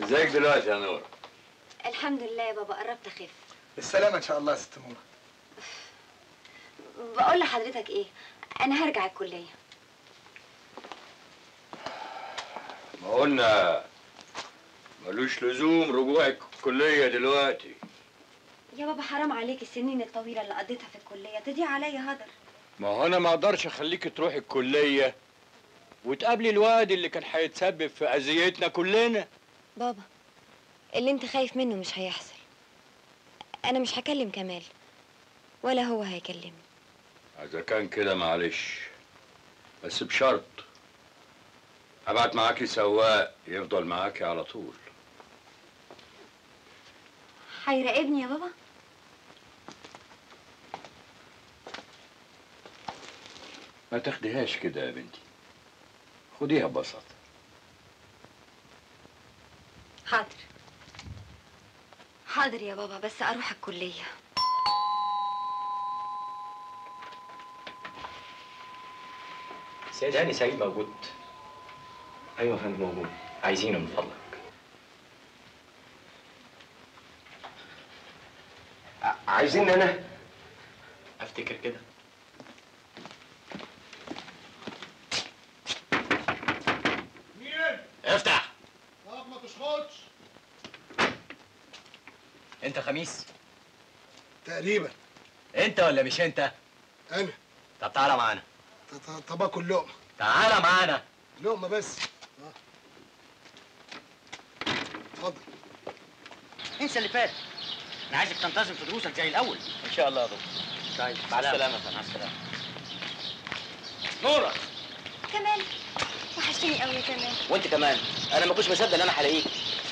ازيك دلوقتي يا نور الحمد لله يا بابا قربت اخف بالسلامة إن شاء الله يا ست نورة بقول لحضرتك ايه انا هرجع الكليه ما قلنا ملوش لزوم رجوعك الكلية دلوقتي يا بابا حرام عليك السنين الطويله اللي قضيتها في الكليه تضيع عليا هدر ما هو انا ما اقدرش اخليك تروحي الكلية وتقابلي الواد اللي كان هيتسبب في اذيتنا كلنا بابا اللي انت خايف منه مش هيحصل انا مش هكلم كمال ولا هو هيكلمني اذا كان كده معلش بس بشرط ابعت معاكي سواق يفضل معاكي على طول هيراقبني يا بابا ما تاخديهاش كده يا بنتي خديها ببساطة حاضر حاضر يا بابا بس اروح الكليه سيد هاني سعيد موجود ايوه يا فندم موجود عايزينه من فضلك عايزين انا افتكر كده مين؟ افتح طب ما تشخطش انت خميس تقريبا انت ولا مش انت أنا طب تعالى معانا ط- ط- طب آكل لقمة تعالى معانا لقمة بس آه. اتفضل انسى اللي فات انا عايزك تنتظم في دروسك زي الاول ان شاء الله يا دكتور طيب مع السلامه يا فندم مع السلامه نورة كمال وحشتني قوي يا كمال وانت كمان انا ما كنتش مصدق ان انا هلاقيك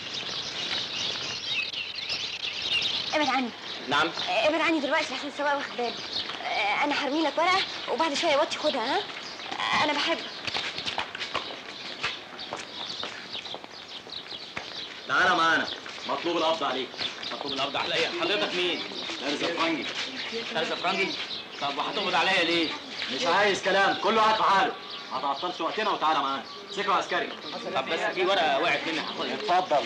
ابعد عني نعم ابعد عني دلوقتي عشان السواق واخد باله آه، انا هرمي لك ورقه وبعد شويه وطي خدها ها آه، انا بحبك تعالى معانا مطلوب القبض عليك مطلوب القبض عليا حضرتك مين؟ ترزة فرنجي ترزة فرنجي؟ طب وهتقبض عليا ليه؟ مش عايز كلام كله قاعد في حاله ما تعطلش وقتنا وتعالى معانا سكر عسكري طب بس في ورقه وقعت مني هاخدها اتفضل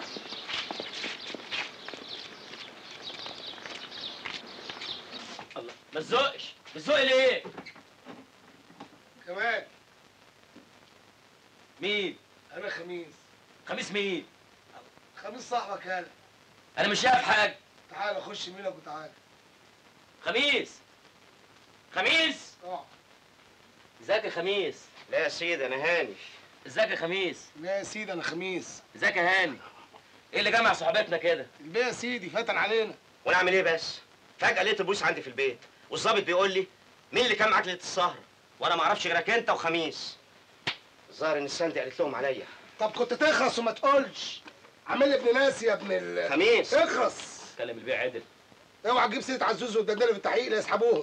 الله ما تزقش بتزق ليه؟ كمان مين؟ أنا خميس خميس مين؟ خميس صاحبك هلا انا مش شايف حاجه تعالى خش ميلك وتعالى خميس خميس اه ازيك يا خميس لا يا سيدي انا هاني ازيك يا خميس لا يا سيدي أنا خميس ازيك يا هاني ايه اللي جمع صحبتنا كده البيه يا سيدي فتن علينا وانا اعمل ايه بس فجاه لقيت البوليس عندي في البيت والظابط بيقول لي مين اللي كان معاك ليله السهره وانا ما اعرفش غيرك انت وخميس الظاهر ان السندي قالت لهم عليا طب كنت تخرس وما تقولش عامل لي ابن ناس يا ابن ال خميس اخرس كلم البيع عدل اوعى تجيب سيره عزوز والدجال في التحقيق لا يسحبوهم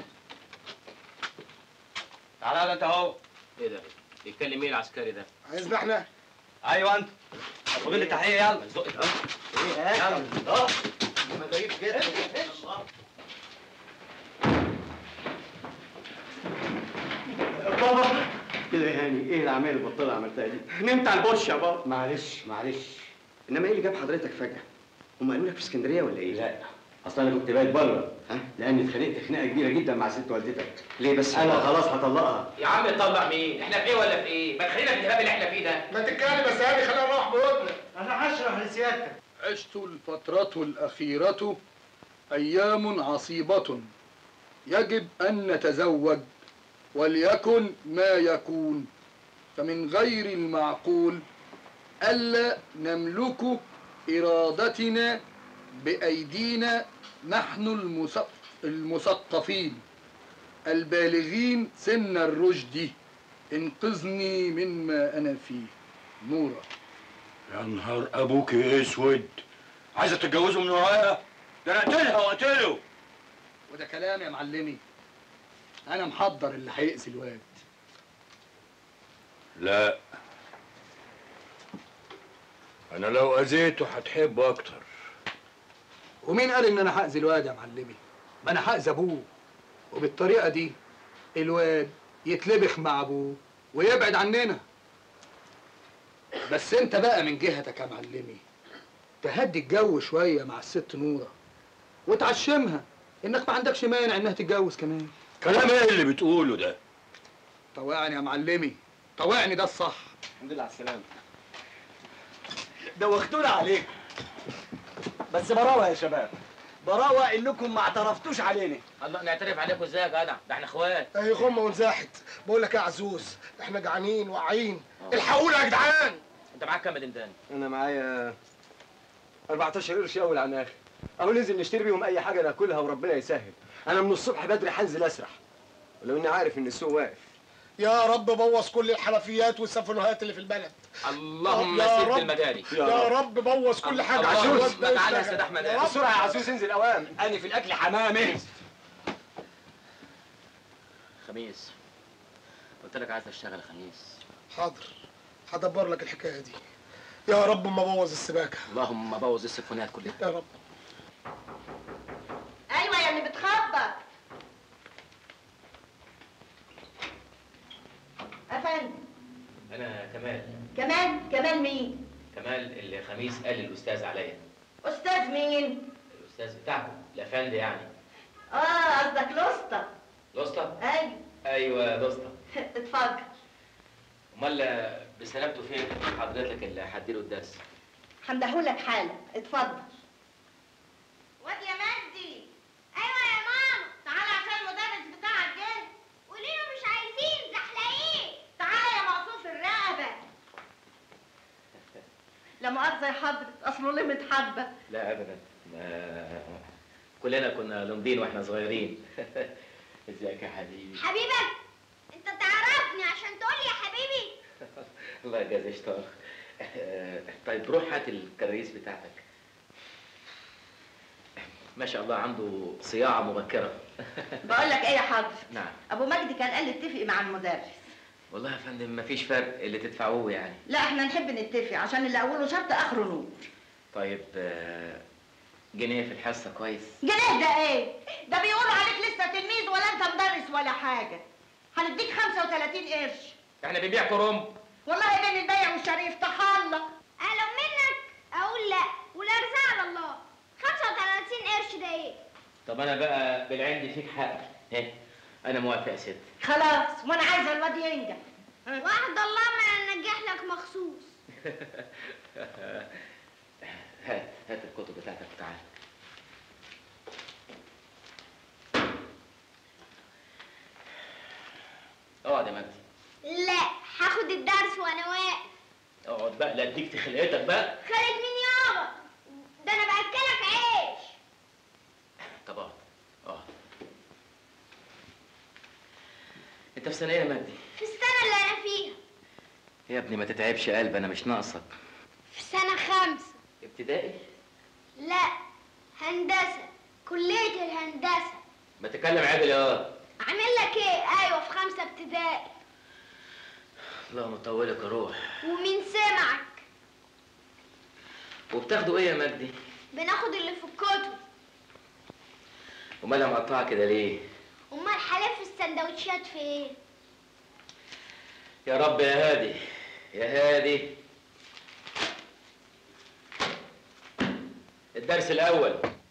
تعالى هذا انت اهو ايه ده يتكلم مين العسكري ده عايزنا احنا ايوه انت خد لي التحقيق يلا زق الأرض. يلا اه ما غريب جدا بابا كده يا هاني ايه الاعمال البطاله عملتها دي؟ نمت على البوش يا بابا معلش معلش انما ايه اللي جاب حضرتك فجاه هم قالوا لك في اسكندريه ولا ايه لا اصل انا كنت بايت بره ها لاني اتخانقت خناقه كبيره جدا مع ست والدتك ليه بس انا خلاص هطلقها يا عم تطلع مين احنا في ايه ولا في ايه ما تخلينا في الكلام اللي احنا فيه ده ما تتكلم بس هاني خلينا نروح بودنا انا هشرح لسيادتك عشت الفترة الأخيرة أيام عصيبة يجب أن نتزوج وليكن ما يكون فمن غير المعقول ألا نملك إرادتنا بأيدينا نحن المث- المثقفين البالغين سن الرشد انقذني مما أنا فيه نورا يا نهار ابوك اسود عايزه تتجوزوا من ورايا ده انا اقتلها واقتله وده كلام يا معلمي انا محضر اللي هيأذي الواد لا انا لو اذيته هتحبه اكتر ومين قال ان انا هأذي الواد يا معلمي ما انا هأذي ابوه وبالطريقه دي الواد يتلبخ مع ابوه ويبعد عننا بس انت بقى من جهتك يا معلمي تهدي الجو شويه مع الست نوره وتعشمها انك ما عندكش مانع انها تتجوز كمان كلام ايه اللي بتقوله ده طوعني يا معلمي طوعني ده الصح الحمد لله على السلامة دوختونا عليك بس براوة يا شباب براوة انكم ما اعترفتوش علينا الله نعترف عليكم ازاي يا جدع ده احنا اخوات اي غمه ونزاحت بقول لك يا عزوز احنا جعانين واعيين الحقونا يا جدعان انت معاك كام دمدان انا معايا 14 قرش اول عن اخر اهو ننزل نشتري بيهم اي حاجه ناكلها وربنا يسهل انا من الصبح بدري هنزل اسرح ولو اني عارف ان السوق واقف يا رب بوظ كل الحنفيات والسفنوهات اللي في البلد اللهم يا سد رب. المجاري يا رب بوظ كل حاجه الله عشان عزوز الواد ده ما تعالى يا يشتغل. سيد احمد يا رب. بسرعه يا عزوز انزل اوام انا في الاكل حمامي خميس قلت لك عايز اشتغل يا خميس حاضر هدبر لك الحكايه دي يا رب ما بوظ السباكه اللهم بوظ السيمفونيات كلها يا رب ايوه يا اللي بتخبط افندم انا كمال كمان كمان مين كمال اللي خميس قال للاستاذ عليا استاذ مين الاستاذ بتاعكم الافندي يعني اه قصدك لسطى لوسطة ايوه ايوه لوسطة اتفضل امال بسلامته فين حضرتك اللي هديله الدرس هندهولك حالا اتفضل واد يا مجدي ايوه يا ماما تعالى عشان المدرس بتاعك جه قولي له مش عايزين زحلقين تعالى يا مقصوف الرقبه لا مؤاخذه يا حضرة اصله لمت حبه لا ابدا ما كلنا كنا لمدين واحنا صغيرين ازيك يا حبيبي حبيبك انت تعرفني عشان تقول يا حبيبي الله يجازي شطار طيب روح هات الكراريس بتاعتك ما شاء الله عنده صياعة مبكرة بقول لك ايه يا حضرة نعم ابو مجدي كان قال لي اتفق مع المدرس والله يا فندم مفيش فرق اللي تدفعوه يعني لا احنا نحب نتفق عشان اللي اوله شرط اخره نور طيب آه، جنيه في الحصة كويس جنيه ده ايه ده بيقولوا عليك لسه تلميذ ولا انت مدرس ولا حاجه هنديك 35 قرش احنا بنبيع كرنب والله بين البيع والشريف تحلق انا منك اقول لا والارزاق على الله 35 قرش ده ايه طب انا بقى بالعند فيك حق ايه انا موافق يا ست خلاص وانا عايزه الواد ينجح واحد الله ما انجح لك مخصوص هات هات الكتب بتاعتك تعال اقعد يا مجدي لا هاخد الدرس وانا واقف اقعد بقى لا اديك في خلقتك بقى خالد مين يابا ده انا باكلك عيش طب اقعد اقعد انت في سنه ايه يا مجدي في السنة اللي انا فيها يا ابني ما تتعبش قلب انا مش ناقصك في سنة خمسة ابتدائي لا هندسة كلية الهندسة ما تتكلم عادل يا واد. عامل لك ايه ايوه في خمسة ابتدائي اللهم طولك الروح ومين سمعك وبتاخدوا ايه يا مجدي بناخد اللي في الكتب ومالها مقطعه كده ليه امال حلف السندوتشات في ايه يا رب يا هادي يا هادي الدرس الاول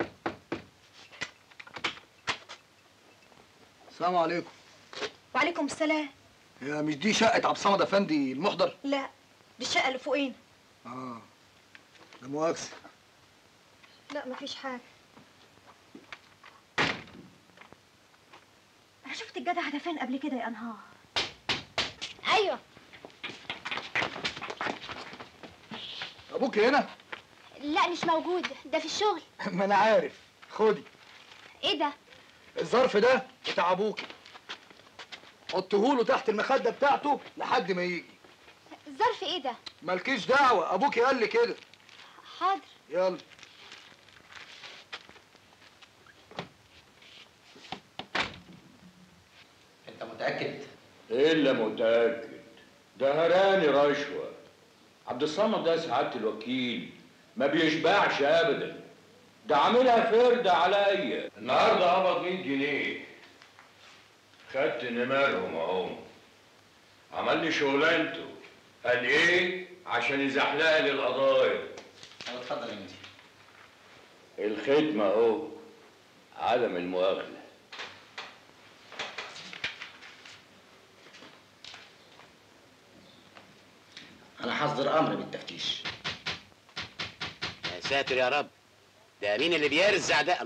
السلام عليكم وعليكم السلام يا مش دي شقه عبد الصمد افندي المحضر لا دي الشقة اللي فوقين اه لا مؤاخذه لا مفيش حاجة أنا شفت الجدع ده فين قبل كده يا أنهار ايوه ابوك هنا لا مش موجود ده في الشغل ما انا عارف خدي ايه ده الظرف ده بتاع ابوكي حطهوله تحت المخده بتاعته لحد ما يجي الظرف ايه ده مالكيش دعوه ابوكي قال لي كده حاضر يلا انت متاكد الا متاكد ده هراني رشوه عبد الصمد ده سعاده الوكيل ما بيشبعش ابدا ده عاملها فرده عليا النهارده قبض 100 جنيه خدت نمرهم اهو عمل لي شغلانته قال ايه عشان يزحلق لي القضايا طب اتفضل يا مدير الختمة اهو عدم المؤاخذة انا هصدر امر بالتفتيش يا ساتر يا رب ده مين اللي بيرزع ده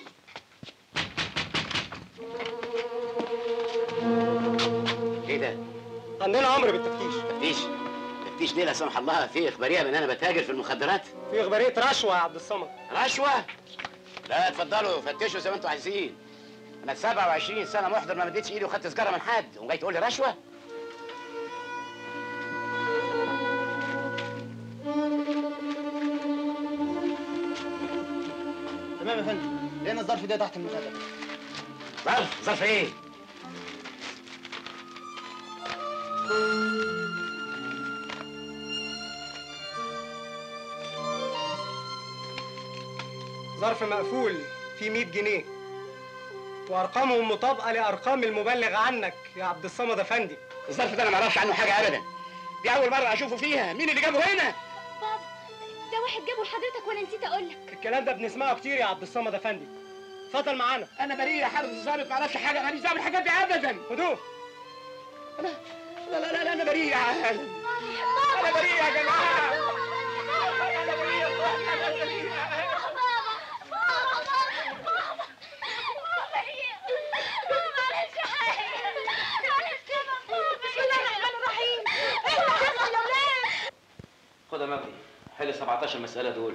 ايه ده عندنا امر بالتفتيش تفتيش تفتيش ليه لا سمح الله في اخباريه بان انا بتاجر في المخدرات في اخباريه رشوه يا عبد الصمد رشوه لا اتفضلوا فتشوا زي ما انتوا عايزين انا 27 سنه محضر ما مديتش ايدي وخدت سجاره من حد وجاي تقول لي رشوه تمام يا فندم لقينا الظرف ده تحت المخده ظرف ظرف ايه ظرف مقفول فيه 100 جنيه وارقامهم مطابقه لارقام المبلغ عنك يا عبد الصمد افندي الظرف ده انا ما اعرفش عنه حاجه ابدا دي اول مره اشوفه فيها مين اللي جابه هنا بابا ده واحد جابه لحضرتك وانا نسيت اقول لك الكلام ده بنسمعه كتير يا عبد الصمد افندي اتفضل معانا انا بريء يا حضره الظابط ما اعرفش حاجه ماليش دعوه بالحاجات دي ابدا هدوء لا لا لا, لا انا بريء يا عالم انا بريء يا جماعه انا بريء يا اخوانا انا بريء خد يا مجدي حل 17 مسألة دول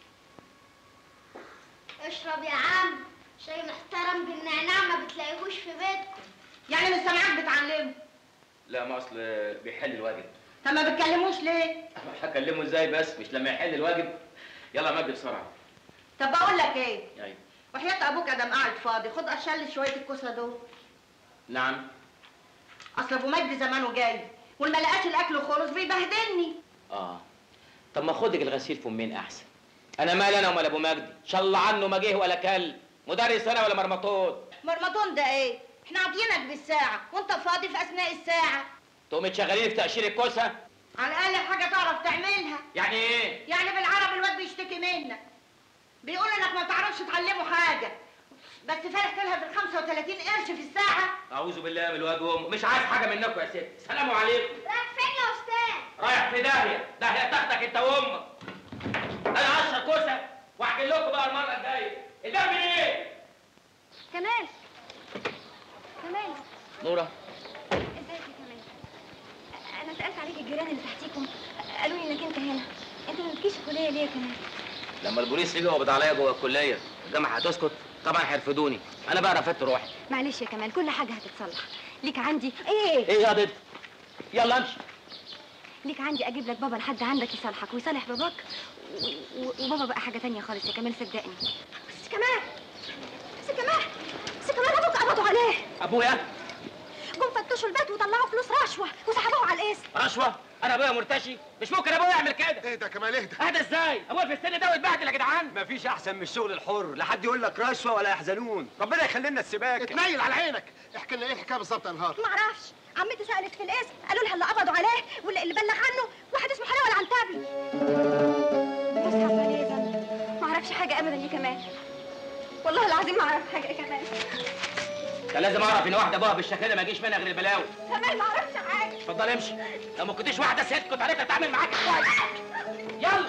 اشرب يا عم شاي محترم بالنعناع ما بتلاقيهوش في بيتكم يعني مش سامعاك بتعلمه لا ما اصل بيحل الواجب طب ما بتكلموش ليه هكلمه ازاي بس مش لما يحل الواجب يلا يا مجدي بسرعة طب بقول لك ايه ايوه وحياة ابوك ادم قاعد فاضي خد اشل شويه الكوسه دول نعم اصل ابو مجدي زمانه جاي والما لقاش الاكل خلص بيبهدلني اه طب ما خدك الغسيل فمين احسن انا مال انا ومال ابو مجدي شاء الله عنه ما جه ولا كل مدرس انا ولا مرمطون مرمطون ده ايه احنا عاطينك بالساعه وانت فاضي في اثناء الساعه تقومي تشغليني في تقشير الكوسه على الاقل حاجه تعرف تعملها يعني ايه يعني بالعربي الواد بيشتكي منك بيقول انك ما تعرفش تعلمه حاجه بس فرح لها بال 35 قرش في الساعه اعوذ بالله من الواد وامه مش عايز حاجه منكم يا ست سلام عليكم رايح فين يا استاذ رايح في داهيه داهيه تاخدك انت وامك انا هشرب كوسه واحكي لكم بقى المره الجايه الدم من ايه كمال كمال نوره ازيك يا كمال انا سالت عليك الجيران اللي تحتيكم قالوا لي انك انت هنا انت ما بتجيش الكليه ليه يا كمال لما البوليس يجي وقبض عليا جوه الكليه الجامعه هتسكت طبعا هيرفدوني انا بقى رفدت روحي معلش يا كمال كل حاجه هتتصلح ليك عندي ايه ايه يا ضد يلا امشي ليك عندي اجيب لك بابا لحد عندك يصالحك ويصالح باباك و- و- وبابا بقى حاجه تانية خالص يا كمال صدقني بس كمال بس كمال بس كمال ابوك قبضوا عليه ابويا جم فتشوا البيت وطلعوا فلوس رشوه وسحبوه على القسم رشوه انا ابويا مرتشي مش ممكن ابويا يعمل كده اهدى كمال اهدى اهدى ازاي ابويا في السن ده ويتبهدل يا جدعان مفيش احسن من الشغل الحر لا حد يقول لك رشوه ولا يحزنون ربنا يخلي لنا السباكه اتنيل على عينك احكي لنا ايه الحكايه بالظبط يا نهار ما اعرفش عمتي سالت في الاسم قالوا لها اللي قبضوا عليه واللي اللي بلغ عنه واحد اسمه حلاوه العنتبي بس حصل ايه يا زلمه ما اعرفش حاجه ابدا يا كمال والله العظيم ما اعرف حاجه يا كمال كان لازم اعرف ان واحده ابوها بالشكل ده ما يجيش منها غير البلاوي كمال ما اعرفش حاجه اتفضل امشي لو ما كنتيش واحده ست كنت عرفت اتعامل معاك كويس يلا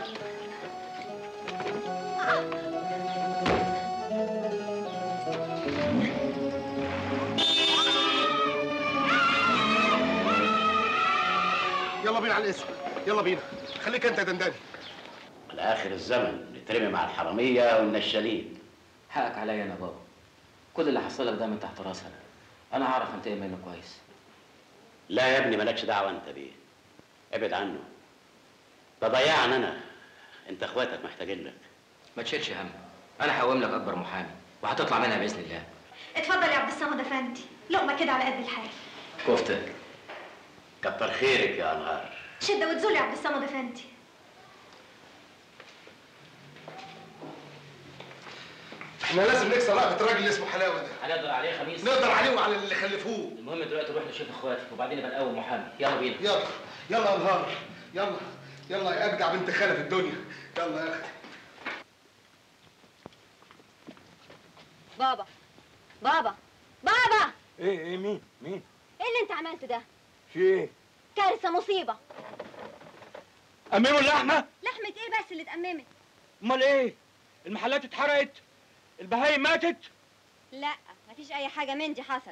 يلا بينا على الاسم يلا بينا خليك انت يا دنداني على اخر الزمن نترمي مع الحراميه والنشالين حقك عليا انا بابا كل اللي حصل لك ده من تحت راسي انا انا هعرف انتقم منه كويس لا يا ابني مالكش دعوه انت بيه ابعد عنه ده ضيعني انا انت اخواتك محتاجين لك ما تشيلش هم انا هقوم لك اكبر محامي وهتطلع منها باذن الله اتفضل يا عبد الصمد افندي لقمه كده على قد الحال كفته كتر خيرك يا انهار شده وتزول يا عبد الصمد افندي احنا لازم نكسر رقبه الراجل اللي اسمه حلاوه ده هنقدر عليه خميس نقدر عليه وعلى اللي خلفوه المهم دلوقتي نروح نشوف اخواتي وبعدين نبقى نقوم محامي يلا بينا يلا يلا يا نهار يلا يلا يا اجدع بنت خاله في الدنيا يلا يا اختي بابا بابا بابا ايه ايه مين مين ايه اللي انت عملته ده في ايه كارثه مصيبه امموا اللحمه لحمه ايه بس اللي اتأممت امال ايه المحلات اتحرقت البهايم ماتت لا مفيش اي حاجه من دي حصلت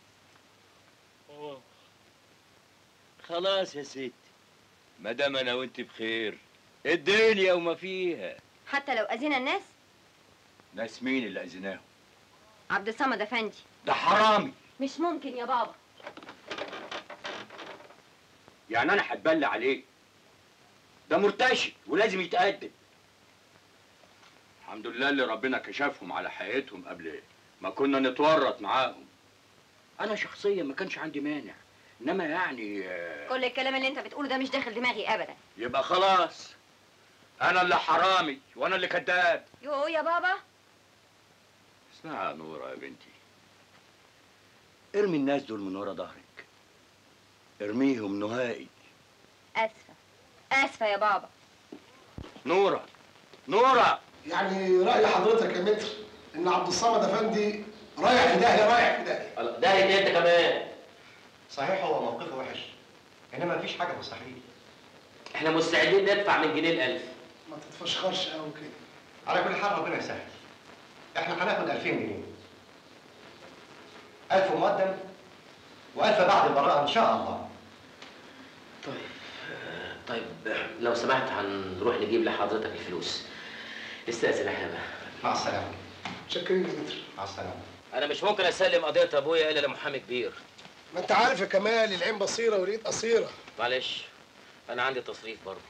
خلاص يا ست ما دام انا وانت بخير الدنيا وما فيها حتى لو اذينا الناس ناس مين اللي اذيناهم عبد الصمد افندي ده حرامي مش ممكن يا بابا يعني انا هتبلى عليه ده مرتشي ولازم يتقدم الحمد لله اللي ربنا كشفهم على حقيقتهم قبل ما كنا نتورط معاهم انا شخصيا ما كانش عندي مانع انما يعني آه، كل الكلام اللي انت بتقوله ده مش داخل دماغي ابدا يبقى خلاص انا اللي حرامي وانا اللي كذاب يو يا بابا اسمعي يا نورة يا بنتي ارمي الناس دول من ورا ظهرك ارميهم نهائي اسفه اسفه يا بابا نورة نورة يعني راي حضرتك يا متر ان عبد الصمد افندي رايح في داهيه رايح في داهيه ده انت كمان صحيح هو موقفه وحش انما مفيش حاجه مستحيل احنا مستعدين ندفع من جنيه الألف ما تتفشخرش قوي كده على كل حال ربنا يسهل احنا هناخد 2000 جنيه 1000 مقدم و1000 بعد البراءه ان شاء الله طيب لو سمحت هنروح نجيب لحضرتك الفلوس استأذن احنا بقى مع السلامه شكرين يا متر مع السلامه انا مش ممكن اسلم قضيه ابويا الا لمحامي كبير ما انت عارف يا كمال العين بصيره واليد قصيره معلش انا عندي تصريف برضه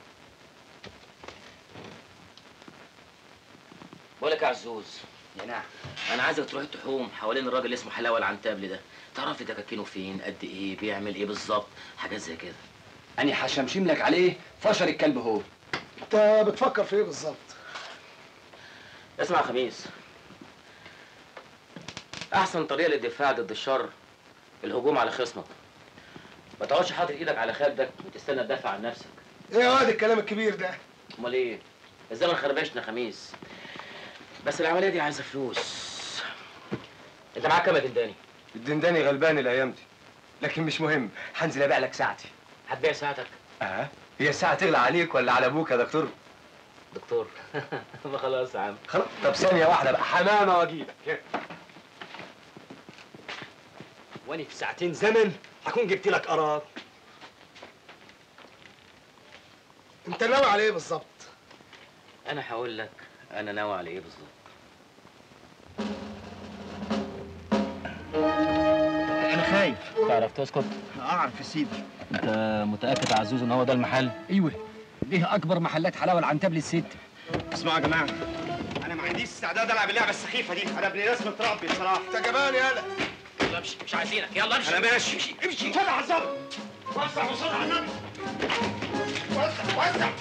بقول لك يا عزوز يا نعم انا عايزك تروح تحوم حوالين الراجل اللي اسمه حلاوه العنتابلي ده تعرف دكاكينه فين قد ايه بيعمل ايه بالظبط حاجات زي كده أنا هشمشم لك عليه فشر الكلب هو انت بتفكر في ايه بالظبط اسمع يا خميس احسن طريقه للدفاع ضد الشر الهجوم على خصمك ما تقعدش حاطط ايدك على خدك وتستنى تدافع عن نفسك ايه يا واد الكلام الكبير ده امال ايه الزمن خربشنا خميس بس العمليه دي عايزه فلوس انت معاك كام يا دنداني الدنداني غلبان الايام دي لكن مش مهم هنزل ابيع لك ساعتي هتبيع ساعتك اه هي الساعه تغلى عليك ولا على ابوك يا دكتور دكتور ما خلاص يا عم خلاص طب ثانيه واحده بقى حمامه واجيبك وانا في ساعتين زمن هكون جبت لك قرار انت ناوي على ايه بالظبط انا هقول لك انا ناوي على ايه بالظبط انا خايف تعرف تسكت اعرف يا سيدي انت متاكد يا عزوز ان هو ده المحل ايوه ليه اكبر محلات حلاوه العنتبلي الست اسمعوا يا جماعه انا ما عنديش استعداد العب اللعبه السخيفه دي انا ابن ناس متربي بصراحه انت جبان يالا يلا امشي مش عايزينك يلا امشي انا ماشي امشي امشي صلي على الظابط وسع وصلي على النبي وسع وسع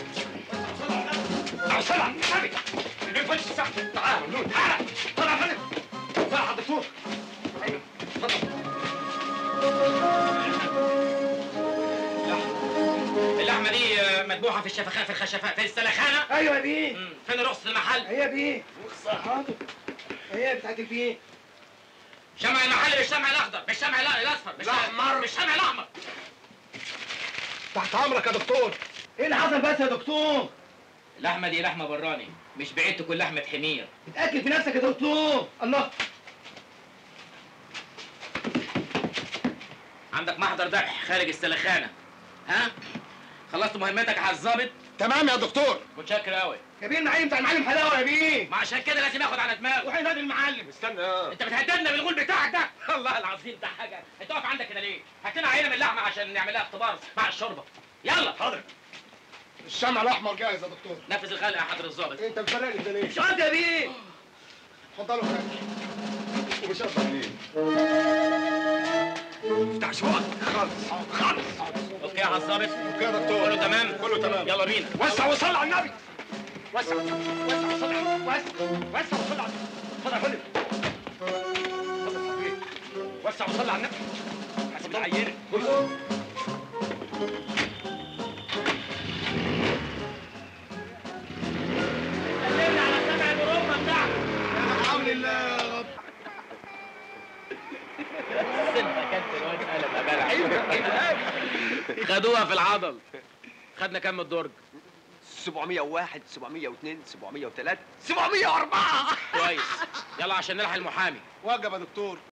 وصلي على النبي اللي يفوت الساعه تعالى ممنون تعالى طلع يا فندم طلع على الدكتور ايوه اتفضل اللحمه دي آه، مذبوحه في الشفخاء في الخشفاء في السلخانه ايوه يا بيه مم، فين رخصه المحل هي يا بيه حاضر هي بتاعت البيه شمع المحل بالشمع الاخضر بالشمع الأ- الاصفر بالشمع الأحمر. بالشمع الاحمر تحت امرك يا دكتور ايه اللي حصل بس يا دكتور اللحمه دي لحمه براني مش بعيد تكون لحمه حمير اتاكد في نفسك يا دكتور الله عندك محضر ذبح خارج السلخانه ها خلصت مهمتك على الظابط تمام يا دكتور متشكر قوي يا بيه المعلم بتاع المعلم حلاوه يا بيه ما عشان كده لازم ياخد على دماغه روح نادي المعلم استنى انت بتهددنا بالغول بتاعك ده الله العظيم ده حاجه انت واقف عندك كده ليه هات لنا عينه من اللحمه عشان نعمل لها اختبار مع الشوربه يلا حاضر الشمع الاحمر جاهز يا دكتور نفذ الخلق يا حضر الظابط انت مفرقني ده ليه مش قصدي يا بيه اتفضلوا خير ومش قصدي ليه افتح شوق خالص خالص اوكي يا الظابط اوكي يا دكتور كله تمام كله تمام يلا بينا وسع وصل على النبي وسع وسع وصل على النبي وسع وسع وصل على النبي اتفضل يا فندم اتفضل يا صاحبي. وسع وصل على النبي حسب العينه بص خدوها في العضل خدنا كام من الدرج 701 702 703 704 كويس يلا عشان نلحق المحامي وجب يا دكتور